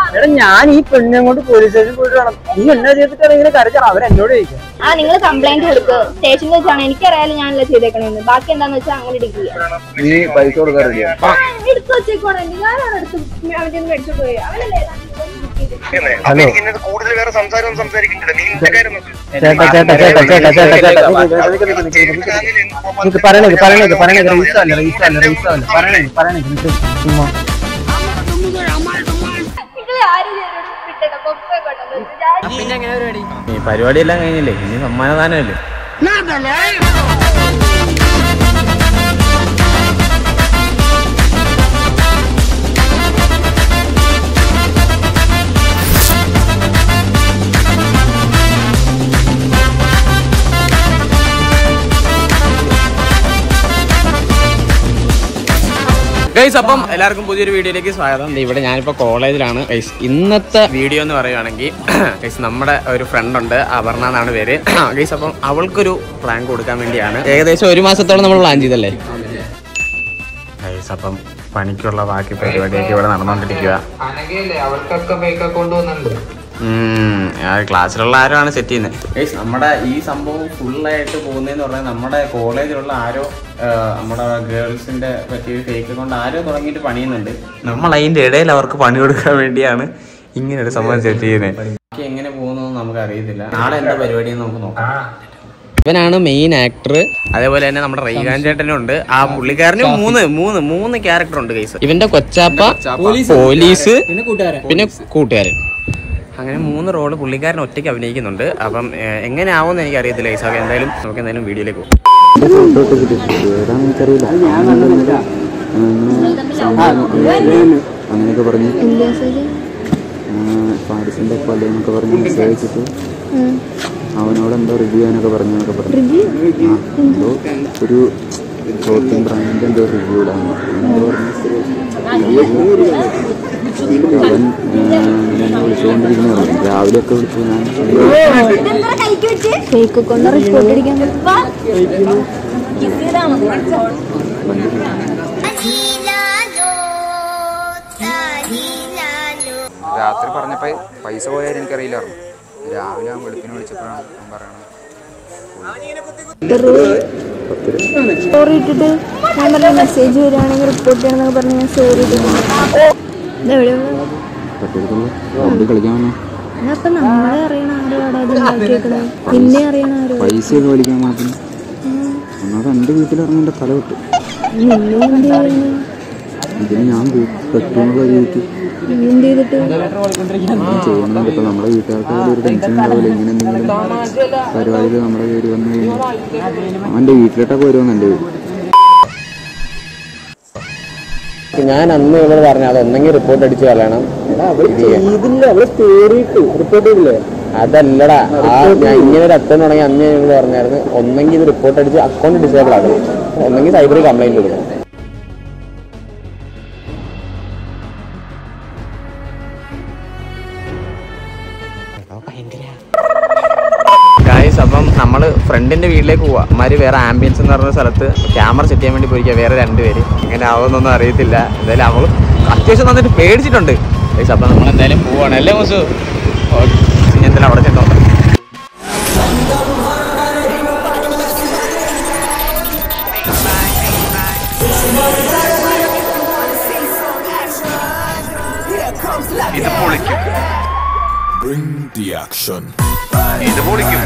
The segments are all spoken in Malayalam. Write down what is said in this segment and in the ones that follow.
എടാ ഞാൻ ഈ പെണ്ണെ കൊണ്ട് പോലീസ് സ്റ്റേഷനിൽ പോയിട്ട് വേണം നീ എന്നാ ചെയ്തിട്ടാണ് ഇങ്ങനെ കരച്ചാണ് അവർ എന്നോട് ചോദിക്കാം ആ നിങ്ങൾ കംപ്ലൈന്റ് കൊടുക്ക് സ്റ്റേഷനിൽ വെച്ചാണ് എനിക്കറിയാലോ ഞാനല്ല ചെയ്തേക്കണേന്ന് ബാക്കി എന്താന്ന് വെച്ചാൽ അങ്ങനെ ഡിഗ്രി നീ പൈസ കൊടുക്കാൻ റെഡിയാ എടുത്തു വെച്ചേക്കോണേ ഞാനാണ് എടുത്ത് അവന്റെ മേടിച്ചു പോയി അവനല്ലേ ഹലോ കൂടുതൽ വേറെ സംസാരം സംസാരിക്കുന്നില്ല നീ നിന്റെ കാര്യം നോക്ക്. ചേട്ടാ ചേട്ടാ ചേട്ടാ ചേട്ടാ ചേട്ടാ ചേട്ടാ നിനക്ക് പറയണേക്ക് പറയണേക്ക് പറയണേക്ക് റീസോ അല്ല റീസോ അല്ല റീസോ അല്ല പറയണേക്ക് പറയണേക്ക് നിനക്ക് ചുമ്മാ നിങ്ങളെ ആരും ചെയ്തോട് വിട്ടേട്ടാ പൊക്കെ കൊണ്ടുവന്നു ഞാൻ ഈ പരിപാടിയെല്ലാം കഴിഞ്ഞില്ലേ ഇനി സമ്മാനദാനമല്ലേ ഗൈസ് അപ്പം എല്ലാവർക്കും പുതിയൊരു വീഡിയോയിലേക്ക് സ്വാഗതം ദേ ഇവിടെ ഞാനിപ്പോൾ കോളേജിലാണ് ഗൈസ് ഇന്നത്തെ വീഡിയോ എന്ന് പറയുകയാണെങ്കിൽ ഗൈസ് നമ്മുടെ ഒരു ഫ്രണ്ട് ഉണ്ട് അപർണ എന്നാണ് പേര് ഗൈസ് അപ്പം അവൾക്കൊരു പ്ലാൻ കൊടുക്കാൻ വേണ്ടിയാണ് ഏകദേശം ഒരു മാസത്തോളം നമ്മൾ പ്ലാൻ ചെയ്തല്ലേ ഗൈസ് അപ്പം പണിക്കുള്ള ബാക്കി പരിപാടിയൊക്കെ ഇവിടെ നടന്നുകൊണ്ടിരിക്കുക അനഘയല്ലേ അവർക്കൊക്കെ ബൈക്ക് അക്കൗണ്ട് വന്നിട്ടുണ്ട് ഉം, ആ ക്ലാസ്സിലുള്ള ആരോആണ് സെറ്റ് ചെയ്യുന്നത് ഗൈസ് നമ്മുടെ ഈ സംഭവം ഫുള്ളായിട്ട് പോകുന്നതെന്ന് പറഞ്ഞാൽ നമ്മുടെ കോളേജിലുള്ള ആരോ ആ, നമ്മുടെ ഗേൾസിന്റെ പറ്റിയ ഫേക്ക് കൊണ്ട് ആരോ തുടങ്ങിയിട്ട് പണിയുന്നുണ്ട് നമ്മൾ അതിന്റെ ഇടയിൽ അവർക്ക് പണി കൊടുക്കാൻ വേണ്ടിയാണ് ഇങ്ങനെ ഒരു സംഭവം സെറ്റ് ചെയ്യുന്നത് ബാക്കി എങ്ങനെ പോകുന്നു നമുക്ക് അറിയത്തില്ല നാളെ എന്താ പരിപാടി നമുക്ക് നോക്കാം ഇവനാണ് മെയിൻ ആക്ടർ അതേപോലെ തന്നെ നമ്മുടെ റൈഹാൻ ചേട്ടനും ഉണ്ട് ആ പുള്ളിക്കാരന് മൂന്ന് മൂന്ന് മൂന്ന് ക്യാരക്ടർ ഉണ്ട് കേസ് ഇവന്റെ കൊച്ചാപ്പ പോലീസ് പിന്നെ കൂട്ടുകാരൻ അങ്ങനെ മൂന്ന് റോള് പുള്ളിക്കാരൻ ഒറ്റയ്ക്ക് അഭിനയിക്കുന്നുണ്ട് അപ്പം ഏഹ്, എങ്ങനെ ആവുമെന്ന് എനിക്ക് അറിയത്തില്ല ഈസാഖ് എന്തായാലും നമുക്ക് എന്തായാലും വീഡിയോയിലേക്ക് പോകും അങ്ങനെയൊക്കെ പറഞ്ഞ് പാരിസിന്റെ കൊല എന്നൊക്കെ പറഞ്ഞ് മെസ്സേജ് അയച്ചിട്ട് അവനോട് എന്തോ റിവ്യൂ ചെയ്യാനൊക്കെ പറഞ്ഞു എന്നൊക്കെ പറഞ്ഞു ആ, എന്തോ ഒരു ക്ലോത്തിങ് ബ്രാൻഡിന്റെ എന്തോ റിവ്യൂ ഇടാന്ന് എന്തോ പറഞ്ഞു അവൻ ആ, എന്നെ വിളിച്ചുകൊണ്ടിരിക്കുന്ന പറഞ്ഞു രാവിലെ ഒക്കെ വിളിച്ചു ഞാൻ ഫേക്ക് കൊണ്ട് റിപ്പോർട്ട് അടിക്കാൻ രാത്രി പറഞ്ഞപ്പോ പൈസ പോയാൽ എനിക്കറിയില്ലായിരുന്നു രാവിലെ അവൻ വെളുപ്പിന് വിളിച്ചപ്പോഴാണ് അവൻ പറയണത് സ്റ്റോറി ഇട്ടിട്ട് ഞാൻ പറഞ്ഞ മെസ്സേജ് വരികയാണെങ്കിൽ റിപ്പോർട്ട് ചെയ്യണമെന്നൊക്കെ പറഞ്ഞ് ഞാൻ സ്റ്റോറി ഇട്ടിട്ടുണ്ട് പട്ടിയെടുക്കുള്ളൂ വണ്ടി കളിക്കാൻ വന്നു അപ്പൊ നമ്മളെ അറിയണ ആരോടാ ഇത് ഉണ്ടാക്കിയേക്കണേ നിന്നെ അറിയണ ആരോ പൈസയൊക്കെ വലിക്കാൻ മാത്രം ഒന്നാമത് എൻ്റെ വീട്ടിലിറങ്ങി തല വിട്ടു നിന്നെ എന്ത് ചെയ്യുന്നു ഇതിന് ഞാൻ പെട്ടെന്നുള്ള രീതിക്ക് നീ എന്ത് ചെയ്തിട്ട് ചെയ്യുന്നുണ്ട് ഇപ്പൊ നമ്മുടെ വീട്ടുകാർക്ക് പോലും ഒരു ടെൻഷൻ ഉണ്ടാവില്ല ഇങ്ങനെ എന്തെങ്കിലും പരിപാടിയിൽ നമ്മുടെ പേര് വന്നു കഴിഞ്ഞാൽ അവൻ്റെ വീട്ടിലോട്ടൊക്കെ വരുമെന്ന് എൻ്റെ വീട് ഞാൻ അന്ന് ഇവള് പറഞ്ഞു അത് ഒന്നെങ്കിൽ റിപ്പോർട്ട് അടിച്ച് കളയണം ഇതില്ല അവള് സ്റ്റോറി ഇട്ടു റിപ്പോർട്ട് ചെയ്തില്ലേ അതല്ലടാ ആ ഞാൻ ഇങ്ങനെ ഒരു അക്കൗണ്ട് തുടങ്ങി അന്ന് ഞങ്ങൾ പറഞ്ഞായിരുന്നു ഒന്നെങ്കിൽ ഇത് റിപ്പോർട്ട് അടിച്ച് അക്കൗണ്ട് ഡിസേബിൾ ആക്കണം ഒന്നെങ്കിൽ സൈബറിൽ കംപ്ലൈന്റ് കൊടുക്കണം ഗായ്സ് അപ്പം നമ്മൾ ഫ്രണ്ടിന്റെ വീട്ടിലേക്ക് പോവാ അമ്മമാര് വേറെ ആംബിയൻസ് എന്ന് പറഞ്ഞ സ്ഥലത്ത് ക്യാമറ സെറ്റ് ചെയ്യാൻ വേണ്ടി പോയിരിക്കുക വേറെ രണ്ടുപേര് എങ്ങനെ ആവുമെന്നൊന്നും അറിയത്തില്ല എന്തായാലും അവള് അത്യാവശ്യം നന്നായിട്ട് പേടിച്ചിട്ടുണ്ട് ഗായ്സ് അപ്പം നമ്മൾ എന്തായാലും പോവാണ് അല്ലേ മുസു ഇനി എന്തായാലും അവിടെ ചെന്നോക്കാം ഇത് പൊളിക്കും Bring the action. ഇത് പൊളിക്കും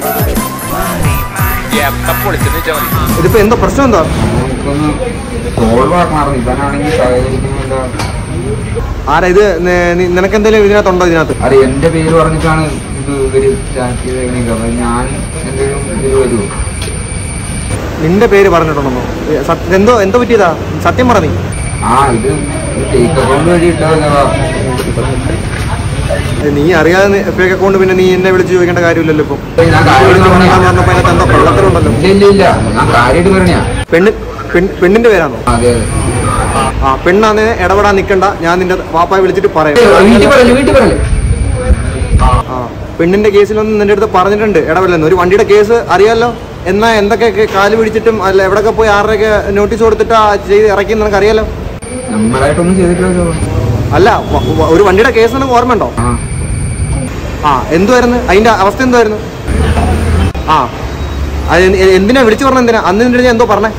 എപ്പ പൊളിച്ചെന്ന് വെച്ചാൽ മതി ഇതിപ്പോ എന്താ പ്രശ്നം എന്താ കോൾ പറഞ്ഞായിരുന്നു ഇവനാണെങ്കിൽ സഹകരിക്കുന്നില്ല ആരാ ഇത് നിനക്ക് എന്തെങ്കിലും ഇതിനകത്തുണ്ടോ ഇതിനകത്ത് അതെ എന്റെ പേര് പറഞ്ഞിട്ടാണ് ഇത് ഇവര് ചാറ്റ് ചെയ്തേക്കണേക്ക് അപ്പൊ ഞാൻ എന്തെങ്കിലും ഇതിൽ വരുമോ നിന്റെ പേര് പറഞ്ഞിട്ടുണ്ടെന്നോ ഏ, സത്യം- എന്തോ എന്തോ പറ്റിയതാ സത്യം പറ നീ ആ ഇത് ഫേക്ക് അക്കൗണ്ട് വഴി ഇട്ടതാ ഏ, നീ അറിയാതെ ഫേക്ക് അക്കൗണ്ട് പിന്നെ നീ എന്നെ വിളിച്ച് ചോദിക്കേണ്ട കാര്യമില്ലല്ലോ ഇപ്പം ഞാൻ കാര്യം പറഞ്ഞാ പറഞ്ഞപ്പോ അതിനകത്ത് എന്തോ കള്ളത്തരമുണ്ടല്ലോ ഇല്ല ഇല്ല ഇല്ല ഞാൻ കാര്യമായിട്ട് പറഞ്ഞാ പെണ്ണ് പെൺ- പെണ്ണിന്റെ പേരാണോ അതെ ആ പെണ്ണാന്ന് ഇടപെടാൻ നിൽക്കണ്ട ഞാൻ നിന്റെ വാപ്പായെ വിളിച്ചിട്ട് പറയാം അതെ വീട്ടിൽ പറയല്ലേ വീട്ടിൽ പറയല്ലേ ആ പെണ്ണിന്റെ കേസിലൊന്നും നിന്റെ അടുത്ത് പറഞ്ഞിട്ടുണ്ട് ഇടപെടലെന്ന് ഒരു വണ്ടിയുടെ കേസ് അറിയാലോ എന്നാ എന്തൊക്കെ കാല് പിടിച്ചിട്ടും അല്ല എവിടെയൊക്കെ പോയി ആരുടെയൊക്കെ നോട്ടീസ് കൊടുത്തിട്ട് ചെയ്ത് ഇറക്കി നിനക്ക് അറിയാലോ നമ്മളായിട്ടൊന്നും ചെയ്തിട്ടില്ലല്ലോ അല്ല വ- വ- ഒരു വണ്ടിയുടെ കേസ് നിനക്ക് ഓർമ്മയുണ്ടോ ആ എന്തുവായിരുന്നു അതിന്റെ അവസ്ഥ എന്തുവായിരുന്നു ആ അത് എന്ത്- എ- എന്തിനാ വിളിച്ചു പറഞ്ഞ എന്തിനാ അന്ന് നിന്റെ അടുത്ത് എന്തോ പറഞ്ഞേ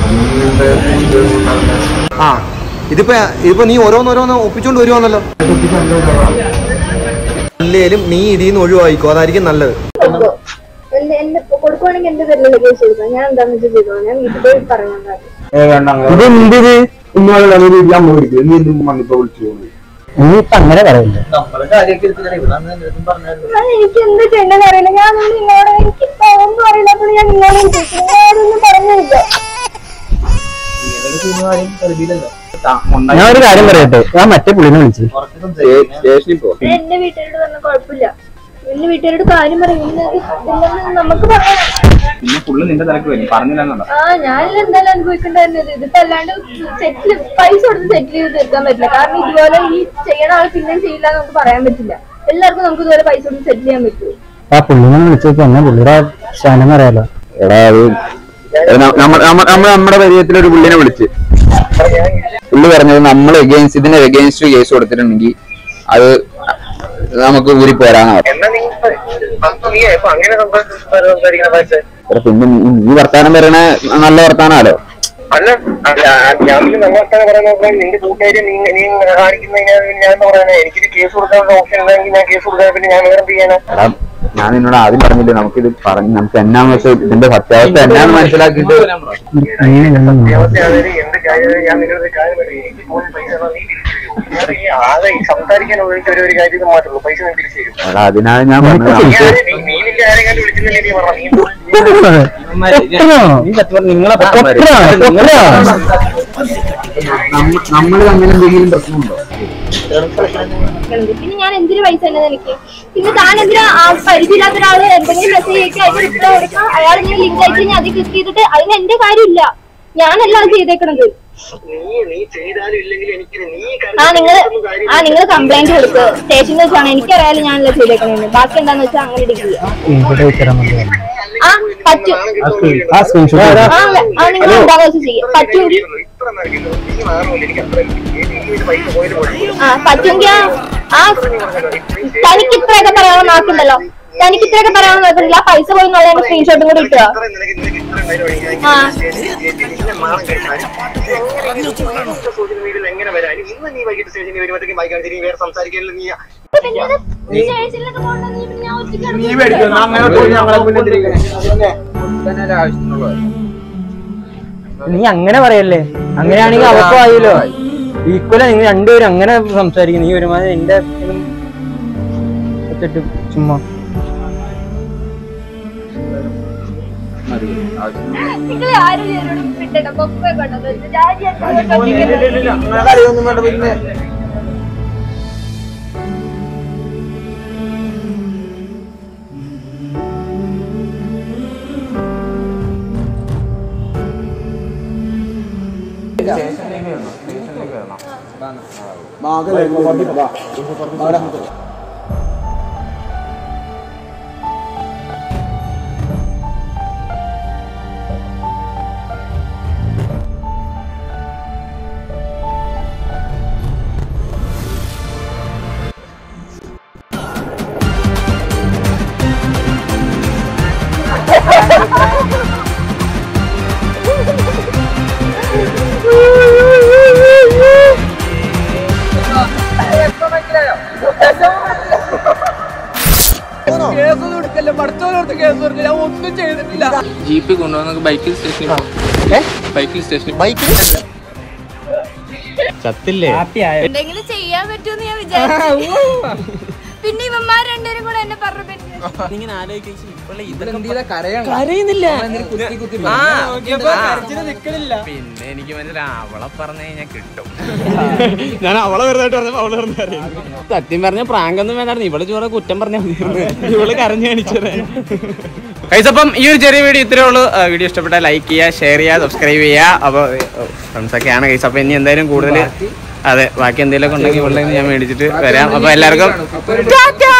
ആ ഇതിപ്പോ ഇതിപ്പോ നീ ഓരോന്നോരോന്ന് ഒപ്പിച്ചോണ്ട് വരുവാന്നല്ലോ അല്ലേലും നീ ഇതിന്ന് ഒഴിവായിക്കോ അതായിരിക്കും നല്ലത് എന്റെ എന്റെ കൊടുക്കുവാണെങ്കിൽ എന്റെ പേരിലുള്ള കേസ് കൊടുക്കാം ഞാൻ എന്താണെന്ന് വെച്ചാൽ ചെയ്തോ ഞാൻ വീട്ടിൽ പോയി പറയാൻ ഇത് എന്തിത് നീ ഇപ്പൊ അങ്ങനെ പറയില്ല എനിക്ക് എന്ത് ചെയ്യണ്ടെന്ന് അറിയില്ല ഞാൻ നിന്നോട് എനിക്ക് ഒന്നും അറിയില്ല അപ്പോൾ ഞാൻ നിന്നോട് ചോദിച്ചു ഞാനൊന്നും പറഞ്ഞില്ല ഞാൻ ഒരു കാര്യം പറയട്ടെ ഞാൻ മറ്റേ പുള്ളിനെ വിളിച്ചു സ്റ്റേഷനിൽ പോ ഞാൻ എന്റെ വീട്ടുകാരോട് പറഞ്ഞ കുഴപ്പമില്ല എന്റെ വീട്ടുകാരോട് കാര്യം പറയും ഇന്നത് ഇല്ലെന്ന് നമുക്ക് പറയാം പിന്നെ ഫുള്ള് നിന്റെ തലക്ക് വരും പറഞ്ഞില്ലെന്നുണ്ടോ ആ ഞാനില്ല എന്തായാലും അനുഭവിക്കേണ്ടായിരുന്നത് ഇതിപ്പോ അല്ലാണ്ട് സെറ്റിൽ പൈസ കൊടുത്ത് സെറ്റിൽ ചെയ്ത് തീർക്കാൻ പറ്റില്ല കാരണം ഇതുപോലെ ഈ ചെയ്യണ ആൾ പിന്നെയും ചെയ്യില്ല എന്ന് നമുക്ക് പറയാൻ പറ്റില്ല എല്ലാവർക്കും നമുക്ക് ഇതുപോലെ പൈസ കൊടുത്ത് സെറ്റിൽ ചെയ്യാൻ പറ്റുമോ ആ പുള്ളിനെ വിളിച്ചേക്ക് എന്നെ പുള്ളിയുടെ ശാനം അറിയാലോ എടാ അത് നമ്മൾ നമ്മുടെ പരിചയത്തിൽ ഒരു പുള്ളിനെ വിളിച്ച് പുള്ളി പറഞ്ഞത് നമ്മൾ എഗെയിൻസ്റ്റ് ഇതിന് എഗെയിൻസ്റ്റ് കേസ് കൊടുത്തിട്ടുണ്ടെങ്കിൽ അത് നമുക്ക് ഊരി പോരാന്നാ പറഞ്ഞത്. എന്നാ നീ ഇപ്പൊ നീ ഇപ്പൊ അങ്ങനെ സംസാരിക്കുന്ന സംസാരിക്കുന്ന പക്ഷേ എടാ, പിന്നെ നീ- നീ വർത്താനം പറയണ നല്ല വർത്താനാലോ അല്ല അല്ല, ഞാൻ പിന്നെ നമ്മളൊക്കെ പറയുന്നത് നിന്റെ കൂട്ടുകാരി നീ നീ കാണിക്കുന്നതിന് ഞാൻ എന്താ പറയാനാ എനിക്കൊരു കേസ് കൊടുക്കാനുള്ള ഓപ്ഷൻ ഉണ്ടെങ്കിൽ ഞാൻ കേസ് കൊടുക്കാൻ പിന്നെ ഞാൻ വേറെ എന്ത് ചെയ്യാനാ എടാ ഞാൻ നിന്നോട് ആദ്യം പറഞ്ഞില്ലേ നമുക്കിത് പറഞ്ഞ് നമുക്ക് എന്നാന്ന് വെച്ചാൽ ഇതിന്റെ സത്യാവസ്ഥ എന്നാന്ന് മനസ്സിലാക്കിയിട്ട് അത്യാവശ്യം എന്ത് കാര്യം ഞാൻ നിങ്ങളുടെ കാര്യം പറയും എനിക്ക് പോയി പൈസ തന്നാ നീ തിരിച്ചു തരുമോ ഞാൻ ഈ ആകെ ഈ സംസാരിക്കാൻ ഉപയോഗിച്ച ഒരു ഒരു കാര്യം മാത്രമേ ഉള്ളൂ പൈസ നീ തിരിച്ചു തരും എടാ അതിനാണ് ഞാൻ പറഞ്ഞത് നീ നമുക്ക് ആരെ- നീ- നീ നിന്റെ ആരെങ്കിലും വിളിച്ചില്ലേ നീ പറഞ്ഞു നിങ്ങളെ നമ്മൾ തമ്മിൽ എന്തെങ്കിലും പ്രശ്നമുണ്ടോ പിന്നെ ഞാൻ എന്തിനു പൈസ തന്നെ എനിക്ക് പിന്നെ താൻ എന്തിനാ ആ പരിചയമില്ലാത്ത ഒരാള് എന്തെങ്കിലും മെസ്സേജ് അയക്കുക അതിന് റിപ്ലൈ കൊടുക്കാം അയാൾ ഇങ്ങനെ ലിങ്ക് അയച്ച് ഞാൻ അത് ക്ലിക്ക് ചെയ്തിട്ട് അതിന് എന്റെ കാര്യമില്ല ഞാനല്ല അത് ചെയ്തേക്കണത് നീ നീ ചെയ്താലും ഇല്ലെങ്കിലും എനിക്ക് നീ ആ നിങ്ങൾ ആ നിങ്ങൾ കംപ്ലൈന്റ് കൊടുക്കുക സ്റ്റേഷനിൽ വെച്ചാണ് എനിക്കറിയാലോ ഞാനല്ല ചെയ്തേക്കണെന്ന് ബാക്കി എന്താന്ന് വെച്ചാൽ അങ്ങനെ ഡിഗ്രി ആ പറ്റും ആ സ്ക്രീൻഷോട്ട് ആ ആ നിങ്ങൾ എന്താന്ന് വെച്ചാൽ ചെയ്യാം പറ്റുമെങ്കിൽ ഇത്ര നടക്കില്ല നീ മാറുമല്ലോ എനിക്ക് അത്ര എനിക്ക് പൈസ പോയത് പോയി ആ പറ്റുമെങ്കിൽ ആ- ആ തനിക്ക് ഇത്രയൊക്കെ പറയാനുള്ള നാക്കുണ്ടല്ലോ തനിക്ക് ഇത്രയൊക്കെ പറയാനുള്ള നാക്കുണ്ടല്ലോ ആ പൈസ പോയി എന്നുള്ള സ്ക്രീൻഷോട്ടും കൂടി ഇട്ടുക ഇത്ര നിനക്ക് നിനക്ക് ഇത്ര കാര്യം അറിയാം. ആ. നിന്നെ മാനം കെട്ടാൻ. ഇത് എങ്ങനെ ഈ സോഷ്യൽ മീഡിയയിൽ എങ്ങനെ വരാൻ ഇന്ന് നീ വൈകിട്ട് സ്റ്റേഷനിൽ വരുമ്പോഴത്തേക്കും ബൈക്ക് കാണിച്ച് നീ വേറെ സംസാരിക്കാനില്ല നീ സ്റ്റേഷനിലൊക്കെ പോകണ്ടെന്ന് പിന്നെ ഞാൻ ഒറ്റയ്ക്ക് നീ അങ്ങനെ പറയല്ലേ അങ്ങനെയാണെങ്കിൽ അവക്കും ആയില്ലോ ഈക്വല നിങ്ങൾ രണ്ടുപേരും അങ്ങനെ സംസാരിക്കും നീ ഒരുമാതിരി എന്റെ വെച്ചിട്ട് ചുമ്മാ നിങ്ങൾ ആരും എന്നോട് വിട്ടിട്ട് പൊക്കെ കൊണ്ടത് ഞാൻ ജീപ്പ് കൊണ്ടുവന്ന ബൈക്കിൽ സ്റ്റേഷനിൽ ബൈക്കിൽ സ്റ്റേഷനിൽ ചത്തില്ലേ എന്തെങ്കിലും ചെയ്യാൻ പറ്റുമെന്ന് ഞാൻ വിചാരിച്ചു പിന്നെ ഇവന്മാർ രണ്ടുപേരും കൂടെ എന്നെ പറഞ്ഞു പിന്നെ ഇങ്ങനെ ആലോചിക്കും പിന്നെ എനിക്ക് മനസ്സിലായി അവളെ പറഞ്ഞു കഴിഞ്ഞാൽ കിട്ടും ഞാൻ അവളെ വെറുതെ പറഞ്ഞപ്പോ അവള് വെറുതെ അറിയുന്നു സത്യം പറഞ്ഞ പ്രാങ്ക് ഒന്നും വേണ്ടായിരുന്നു ഇവള് ചോറ കുറ്റം പറഞ്ഞാൽ ഇവള് കരഞ്ഞു കാണിച്ചത് അപ്പം ഈ ഒരു ചെറിയ വീഡിയോ ഇത്രേ ഉള്ളൂ വീഡിയോ ഇഷ്ടപ്പെട്ടാൽ ലൈക്ക് ചെയ്യുക ഷെയർ ചെയ്യുക സബ്സ്ക്രൈബ് ചെയ്യുക അപ്പോൾ ഫ്രണ്ട്സ് ഒക്കെയാണ് കൈസ് അപ്പോൾ ഇനി എന്തായാലും കൂടുതൽ അതെ ബാക്കി എന്തെങ്കിലുമൊക്കെ ഉണ്ടെങ്കിൽ ഉള്ളതെന്ന് ഞാൻ മേടിച്ചിട്ട് വരാം അപ്പോൾ എല്ലാവർക്കും ടാറ്റാ